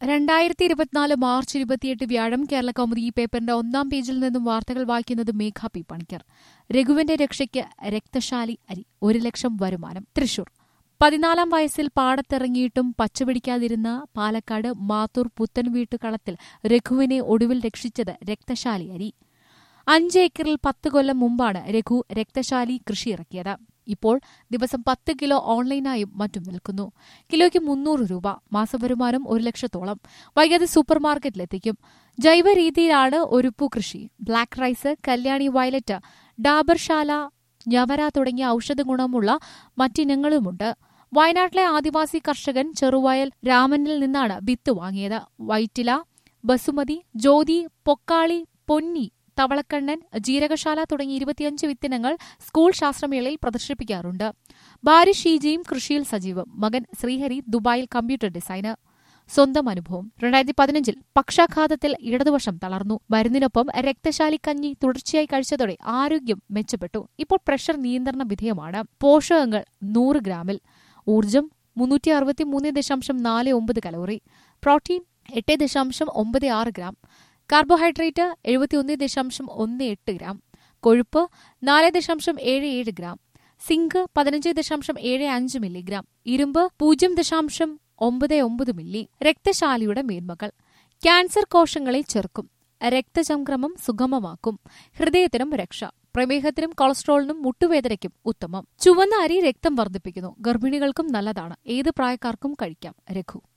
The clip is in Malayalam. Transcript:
രണ്ടായിരത്തി ഇരുപത്തിനാല് മാർച്ച് ഇരുപത്തിയെട്ട് വ്യാഴം കേരള കൗമുദി ഈ പേപ്പറിന്റെ ഒന്നാം പേജിൽ നിന്നും വാർത്തകൾ വായിക്കുന്നത് മേഘ പി പണിക്കർ രഘുവിന്റെ രക്ഷയ്ക്ക് രക്തശാലി അരി ഒരു ലക്ഷം വരുമാനം തൃശൂർ പതിനാലാം വയസ്സിൽ പാടത്തിറങ്ങിയിട്ടും പച്ചപിടിക്കാതിരുന്ന പാലക്കാട് മാത്തൂർ പുത്തൻവീട്ടുകളത്തിൽ രഘുവിനെ ഒടുവിൽ രക്ഷിച്ചത് രക്തശാലി അരി അഞ്ച് ഏക്കറിൽ പത്ത് കൊല്ലം മുമ്പാണ് രഘു രക്തശാലി കൃഷി ഇറക്കിയത് ഇപ്പോൾ ദിവസം പത്ത് കിലോ ഓൺലൈനായും മറ്റും വിൽക്കുന്നു കിലോയ്ക്ക് മുന്നൂറ് രൂപ മാസവരുമാനം ഒരു ലക്ഷത്തോളം വൈകാതെ സൂപ്പർ മാർക്കറ്റിലെത്തിക്കും ജൈവ രീതിയിലാണ് ഒരുപ്പു കൃഷി ബ്ലാക്ക് റൈസ് കല്യാണി വയലറ്റ് ഡാബർശാല ഞവര തുടങ്ങിയ ഔഷധ ഗുണമുള്ള മറ്റിനങ്ങളുമുണ്ട് വയനാട്ടിലെ ആദിവാസി കർഷകൻ ചെറുവയൽ രാമനിൽ നിന്നാണ് വിത്ത് വാങ്ങിയത് വൈറ്റില ബസുമതി ജ്യോതി പൊക്കാളി പൊന്നി തവളക്കണ്ണൻ ജീരകശാല തുടങ്ങി ഇരുപത്തിയഞ്ച് വിത്തിനങ്ങൾ സ്കൂൾ ശാസ്ത്രമേളയിൽ പ്രദർശിപ്പിക്കാറുണ്ട് ഭാര്യ ഷീജയും കൃഷിയിൽ സജീവം മകൻ ശ്രീഹരി ദുബായിൽ കമ്പ്യൂട്ടർ ഡിസൈനർ സ്വന്തം അനുഭവം രണ്ടായിരത്തി പതിനഞ്ചിൽ പക്ഷാഘാതത്തിൽ ഇടതുവശം തളർന്നു മരുന്നിനൊപ്പം രക്തശാലി കഞ്ഞി തുടർച്ചയായി കഴിച്ചതോടെ ആരോഗ്യം മെച്ചപ്പെട്ടു ഇപ്പോൾ പ്രഷർ നിയന്ത്രണ വിധേയമാണ് പോഷകങ്ങൾ നൂറ് ഗ്രാമിൽ ഊർജം മുന്നൂറ്റി അറുപത്തി മൂന്ന് ദശാംശം നാല് ഒമ്പത് കലോറി പ്രോട്ടീൻ എട്ട് ദശാംശം ഒമ്പത് ആറ് ഗ്രാം കാർബോഹൈഡ്രേറ്റ് എഴുപത്തിയൊന്ന് ദശാംശം ഒന്ന് എട്ട് ഗ്രാം കൊഴുപ്പ് നാല് ദശാംശം ഏഴ് ഏഴ് ഗ്രാം സിങ്ക് പതിനഞ്ച് ദശാംശം ഏഴ് അഞ്ച് മില്ലിഗ്രാം ഇരുമ്പ് പൂജ്യം ദശാംശം ഒമ്പത് ഒമ്പത് മില്ലി രക്തശാലിയുടെ മേന്മകൾ ക്യാൻസർ കോശങ്ങളെ ചെറുക്കും രക്തചംക്രമം സുഗമമാക്കും ഹൃദയത്തിനും രക്ഷ പ്രമേഹത്തിനും കൊളസ്ട്രോളിനും മുട്ടുവേദനയ്ക്കും ഉത്തമം ചുവന്ന അരി രക്തം വർദ്ധിപ്പിക്കുന്നു ഗർഭിണികൾക്കും നല്ലതാണ് ഏത് പ്രായക്കാർക്കും കഴിക്കാം രഘു